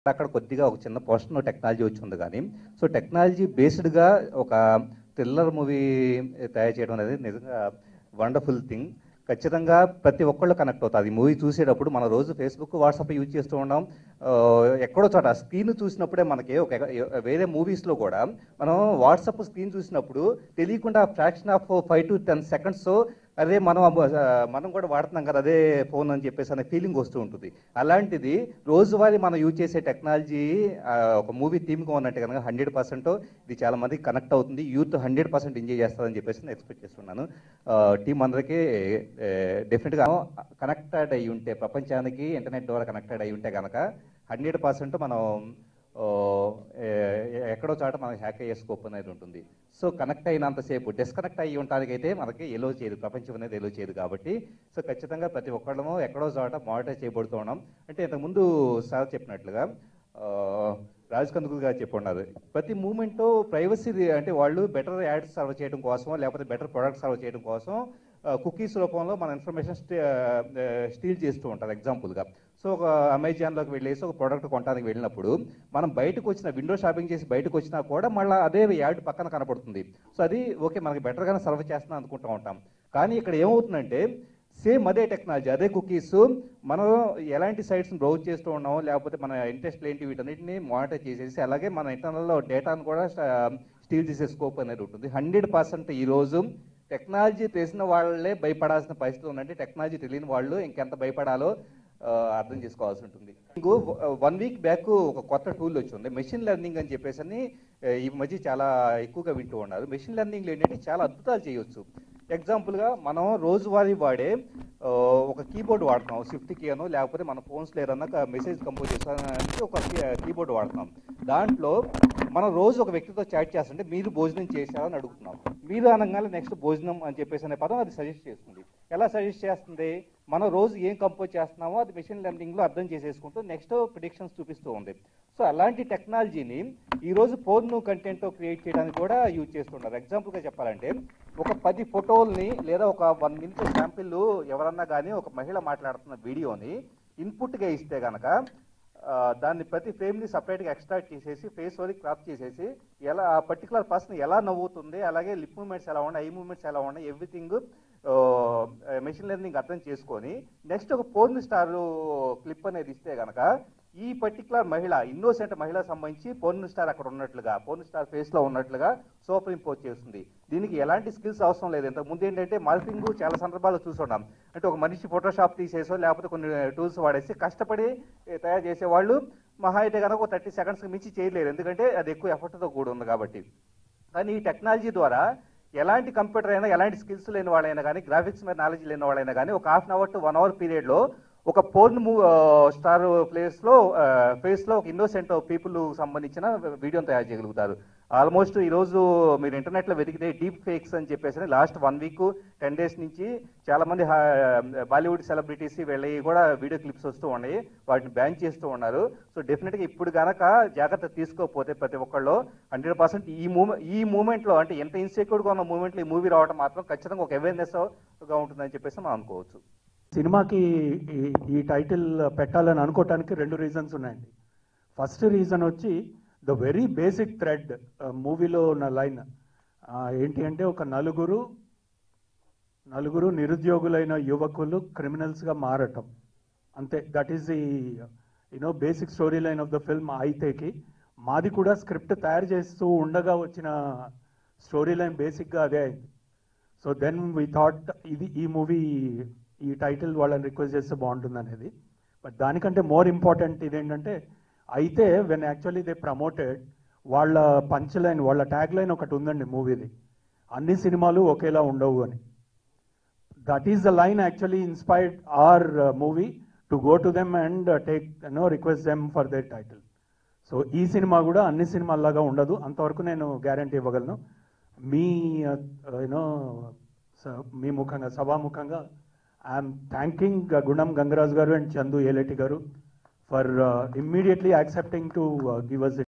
అక్కడ కొద్దిగా ఒక చిన్న పోర్షన్ టెక్నాలజీ వచ్చి ఉంది కానీ సో టెక్నాలజీ బేస్డ్గా ఒక థ్రిల్లర్ మూవీ తయారు చేయడం అనేది నిజంగా వండర్ఫుల్ థింగ్ ఖచ్చితంగా ప్రతి ఒక్కళ్ళు కనెక్ట్ అవుతుంది ఈ మూవీ చూసేటప్పుడు మన రోజు ఫేస్బుక్ వాట్సాప్ యూజ్ చేస్తూ ఉన్నాం ఆ, ఎక్కడో చోట స్క్రీన్ చూసినప్పుడే మనకి ఒక వేరే మూవీస్లో కూడా మనం వాట్సాప్ స్క్రీన్ చూసినప్పుడు తెలియకుండా fraction of five to ten seconds అదే మనం అబ్బ- ఆ, మనం కూడా వాడుతున్నాం కదా అదే ఫోన్ అని చెప్పేసి అనే ఫీలింగ్ వస్తూ ఉంటుంది అలాంటిది రోజువారీ మనం యూజ్ చేసే టెక్నాలజీ ఆ, ఒక మూవీ థీమ్గా ఉన్నట్టు కనుక హండ్రెడ్ పర్సెంట్ ఇది చాలా మందికి కనెక్ట్ అవుతుంది యూత్ హండ్రెడ్ పర్సెంట్ ఎంజాయ్ చేస్తారని చెప్పేసి నేను ఎక్స్పెక్ట్ చేస్తున్నాను టీం అందరికీ డెఫినెట్గా కనెక్టెడ్ అయి ఉంటే ప్రపంచానికి ఇంటర్నెట్ ద్వారా కనెక్టెడ్ అయి ఉంటే కనుక హండ్రెడ్ పర్సెంట్ మనం ఓ, ఏ- ఎక్కడో చోట మనం హ్యాక్ అయ్యే స్కోప్ అనేది ఉంటుంది సో కనెక్ట్ అయినంతసేపు డిస్కనెక్ట్ అయ్యి ఉండడానికి అయితే మనకి ఎలో చేయదు ప్రపంచం అనేది ఎలో చేయదు కాబట్టి సో ఖచ్చితంగా ప్రతి ఒక్కళ్ళము ఎక్కడో చోట మానిటర్ చేయబడుతూ ఉన్నాం అంటే ఇంతకుముందు సార్ చెప్పినట్లుగా ఆ, రాజ్ కందుకుల్ గారు చెప్పి ఉన్నారు ప్రతి మూమెంట్ ప్రైవసీ అంటే వాళ్ళు బెటర్ యాడ్స్ సర్వ్ చేయడం కోసం లేకపోతే బెటర్ ప్రొడక్ట్ సర్వ్ చేయడం కోసం కుకీస్ రూపంలో మన ఇన్ఫర్మేషన్ స్టీల్ చేస్తూ ఉంటారు ఎగ్జాంపుల్గా సో ఒక అమెజాన్లోకి వెళ్ళేసి ఒక ప్రోడక్ట్ కొనడానికి వెళ్ళినప్పుడు మనం బయటకు వచ్చిన విండో షాపింగ్ చేసి బయటకు వచ్చినా కూడా మళ్ళీ అదే యాడ్ పక్కన కనపడుతుంది సో అది ఓకే మనకి బెటర్గానే సర్వ్ చేస్తున్నాం అనుకుంటూ ఉంటాం కానీ ఇక్కడ ఏమవుతుందంటే సేమ్ అదే టెక్నాలజీ అదే కుకీస్ మనం ఎలాంటి సైట్స్ని బ్రౌజ్ చేస్తూ ఉన్నామో లేకపోతే మన ఇంట్రెస్ట్ ఏంటి వీటన్నిటిని మానిటర్ చేసేసి అలాగే మన ఇంటర్నల్లో డేటాను కూడా స్టీల్ చేసే స్కోప్ అనేది ఉంటుంది హండ్రెడ్ పర్సెంట్ ఈరోజు టెక్నాలజీ తెలిసిన వాళ్ళే భయపడాల్సిన పరిస్థితి ఉందంటే టెక్నాలజీ తెలియని వాళ్ళు ఇంకెంత భయపడాలో ఆ, అర్థం చేసుకోవాల్సి ఉంటుంది ఇంకో వన్ వీక్ బ్యాక్ ఒక కొత్త టూల్ వచ్చింది మెషిన్ లెర్నింగ్ అని చెప్పేసి అని, ఆ, ఈ మధ్య చాలా ఎక్కువగా వింటూ ఉన్నారు మెషిన్ లెర్నింగ్లో ఏంటంటే చాలా అద్భుతాలు చేయొచ్చు ఎగ్జాంపుల్గా మనం రోజువారీ వాడే ఆ, ఒక కీబోర్డ్ వాడుతున్నాం స్విఫ్ట్ కీ అనో లేకపోతే మన ఫోన్స్ లేదన్నా మెసేజ్ కంపోజ్ చేస్తానికి ఒక కీబోర్డ్ వాడుతున్నాం దాంట్లో మనం రోజు ఒక వ్యక్తితో చాట్ చేస్తుంటే మీరు భోజనం చేశారని అడుగుతున్నాం మీరు అనగానే నెక్స్ట్ భోజనం అని చెప్పేసి అనే పదం అది సజెస్ట్ చేస్తుంది ఎలా సజెస్ట్ చేస్తుంది మనం రోజు ఏం కంపోజ్ చేస్తున్నామో అది మిషన్ లెర్నింగ్లో అర్థం చేసేసుకుంటూ నెక్స్ట్ ప్రిడిక్షన్స్ చూపిస్తూ ఉంది సో అలాంటి టెక్నాలజీని ఈ రోజు ఫోన్ కంటెంట్ క్రియేట్ చేయడానికి కూడా యూజ్ చేస్తున్నారు ఎగ్జాంపుల్గా చెప్పాలంటే ఒక పది ఫోటోల్ని లేదా ఒక వన్ మినిట్ శాంపిల్ ఎవరన్నా కానీ ఒక మహిళ మాట్లాడుతున్న వీడియోని ఇన్పుట్గా ఇస్తే కనుక ఆ, దాన్ని ప్రతి ఫ్రేమ్ని సపరేట్గా ఎక్స్ట్రాక్ట్ చేసేసి ఫేస్ వరకు క్రాప్ చేసేసి ఎలా ఆ పర్టికులర్ పర్సన్ ఎలా నవ్వుతుంది అలాగే లిప్ మూమెంట్స్ ఎలా ఉన్నాయి ఐ మూమెంట్స్ ఎలా ఉన్నాయి ఎవ్రీథింగ్ మెషిన్ లెర్నింగ్ అర్థం చేసుకొని నెక్స్ట్ ఒక పోర్న్ స్టార్ క్లిప్ అనేది ఇస్తే కనుక ఈ పర్టికులర్ మహిళ ఇన్నోసెంట్ మహిళ సంబంధించి పోర్న్ స్టార్ అక్కడ ఉన్నట్లుగా పోర్న్ స్టార్ ఫేస్ లో ఉన్నట్లుగా సూపర్ ఇంపోజ్ చేస్తుంది దీనికి ఎలాంటి స్కిల్స్ అవసరం లేదు ఇంతకు ముందు ఏంటంటే మార్ఫింగ్ చాలా సందర్భాల్లో చూసున్నాం అంటే ఒక మనిషి ఫోటోషాప్ తీసేసో లేకపోతే కొన్ని టూల్స్ వాడేసి కష్టపడి ఏ, తయారు చేసేవాళ్ళు మహా అయితే కనుక ఒక థర్టీ సెకండ్స్కి మించి చేయలేరు ఎందుకంటే అది ఎక్కువ ఎఫర్ట్తో కూడి ఉంది కాబట్టి కానీ ఈ టెక్నాలజీ ద్వారా ఎలాంటి కంప్యూటర్ అయినా ఎలాంటి స్కిల్స్ లేని వాళ్ళైనా కానీ గ్రాఫిక్స్ మీద నాలెడ్జ్ లేని వాళ్ళైనా కానీ ఒక half an hour to one hour పీరియడ్లో ఒక పోర్న్ మూ స్టార్ ప్లేస్లో ఫేస్లో ఒక ఇన్నోసెంట్ పీపుల్ సంబంధించిన వీడియోని తయారు చేయగలుగుతారు ఆల్మోస్ట్ ఈరోజు మీరు ఇంటర్నెట్లో వెతికితే డీప్ ఫేక్స్ అని చెప్పేసి last one week ten days నుంచి చాలా మంది బాలీవుడ్ సెలబ్రిటీస్ వెళ్ళి కూడా వీడియో క్లిప్స్ వస్తూ ఉన్నాయి వాటిని బ్యాన్ చేస్తూ ఉన్నారు సో డెఫినెట్గా ఇప్పుడు గనక జాగ్రత్త తీసుకోకపోతే ప్రతి ఒక్కళ్ళు హండ్రెడ్ పర్సెంట్ ఈ మూమెంట్ ఈ మూమెంట్లో అంటే ఎంత ఇన్సెక్యూర్గా ఉన్న మూమెంట్లో ఈ మూవీ రావడం మాత్రం ఖచ్చితంగా ఒక అవేర్నెస్గా ఉంటుందని చెప్పేసి మనం అనుకోవచ్చు సినిమాకి ఈ- ఈ టైటిల్ పెట్టాలని అనుకోవటానికి రెండు రీజన్స్ ఉన్నాయండి ఫస్ట్ రీజన్ వచ్చి ద వెరీ బేసిక్ థ్రెడ్ మూవీలో ఉన్న లైన్ ఏంటి అంటే ఒక నలుగురు నలుగురు నిరుద్యోగులైన యువకులు క్రిమినల్స్గా మారటం అంతే that is the you know basic story line of the film అయితేకి మాది కూడా స్క్రిప్ట్ తయారు చేస్తూ ఉండగా వచ్చిన స్టోరీ లైన్ బేసిక్గా అదే అయింది సో దెన్ వీ థాట్ ఇది ఈ మూవీ ఈ టైటిల్ వాళ్ళని రిక్వెస్ట్ చేస్తే బాగుంటుంది అనేది బట్ దానికంటే మోర్ ఇంపార్టెంట్ ఇదేంటంటే అయితే వెన్ యాక్చువల్లీ దే ప్రమోటెడ్ వాళ్ళ పంచ్ లైన్ వాళ్ళ ట్యాగ్ లైన్ ఒకటి ఉందండి మూవీది అన్ని సినిమాలు ఒకేలా ఉండవు అని that is the line actually inspired our movie to go to them and take no request them for their title so ఈ సినిమా కూడా అన్ని సినిమాల్లాగా ఉండదు అంతవరకు నేను గ్యారంటీ ఇవ్వగలను మీ యూనో మీ ముఖంగా సభాముఖంగా ఐఎమ్ థ్యాంకింగ్ గుణం గంగరాజు గారు అండ్ చందు ఏలేటి గారు for immediately accepting to give us